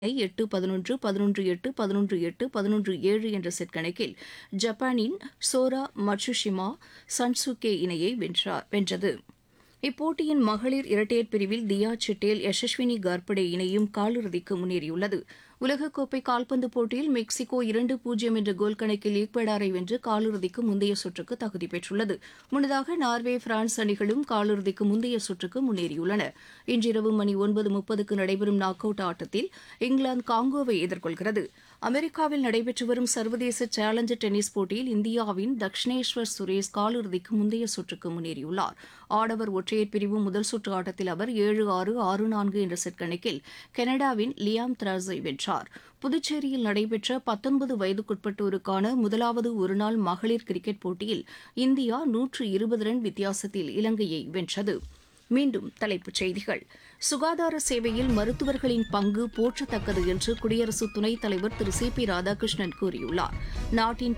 எட்டு பதினொன்று பதினொன்று எட்டு பதினொன்று எட்டு பதினொன்று ஏழு என்ற செட் கணக்கில் ஜப்பானின் சோரா மட்சுஷிமா சன்சுகே இணையை வென்றார் வென்றது இப்போட்டியின் மகளிர் இரட்டையர் பிரிவில் தியா சிட்டேல் யசஸ்வினி கார்படே இணையும் காலிறுதிக்கு முன்னேறியுள்ளது உலகக்கோப்பை கால்பந்து போட்டியில் மெக்சிகோ இரண்டு பூஜ்ஜியம் என்ற கோல் கணக்கில் ஈக்வடாரை வென்று காலிறுதிக்கு முந்தைய சுற்றுக்கு தகுதி பெற்றுள்ளது முன்னதாக நார்வே பிரான்ஸ் அணிகளும் காலிறுதிக்கு முந்தைய சுற்றுக்கு முன்னேறியுள்ளன இன்றிரவு மணி ஒன்பது முப்பதுக்கு நடைபெறும் நாக் அவுட் ஆட்டத்தில் இங்கிலாந்து காங்கோவை எதிர்கொள்கிறது அமெரிக்காவில் நடைபெற்று வரும் சர்வதேச சேலஞ்சர் டென்னிஸ் போட்டியில் இந்தியாவின் தக்ஷனேஸ்வர் சுரேஷ் காலிறுதிக்கு முந்தைய சுற்றுக்கு முன்னேறியுள்ளார் ஆடவர் ஒற்றையர் பிரிவு முதல் சுற்று ஆட்டத்தில் அவர் ஏழு ஆறு ஆறு நான்கு என்ற செட் கணக்கில் கனடாவின் லியாம் த்ராஸை வென்றார் புதுச்சேரியில் நடைபெற்ற பத்தொன்பது வயதுக்குட்பட்டோருக்கான முதலாவது ஒருநாள் மகளிர் கிரிக்கெட் போட்டியில் இந்தியா நூற்று இருபது ரன் வித்தியாசத்தில் இலங்கையை வென்றது மீண்டும் தலைப்புச் செய்திகள் சுகாதார சேவையில் மருத்துவர்களின் பங்கு போற்றத்தக்கது என்று குடியரசு துணைத் தலைவர் திரு சி பி ராதாகிருஷ்ணன் கூறியுள்ளார் நாட்டின்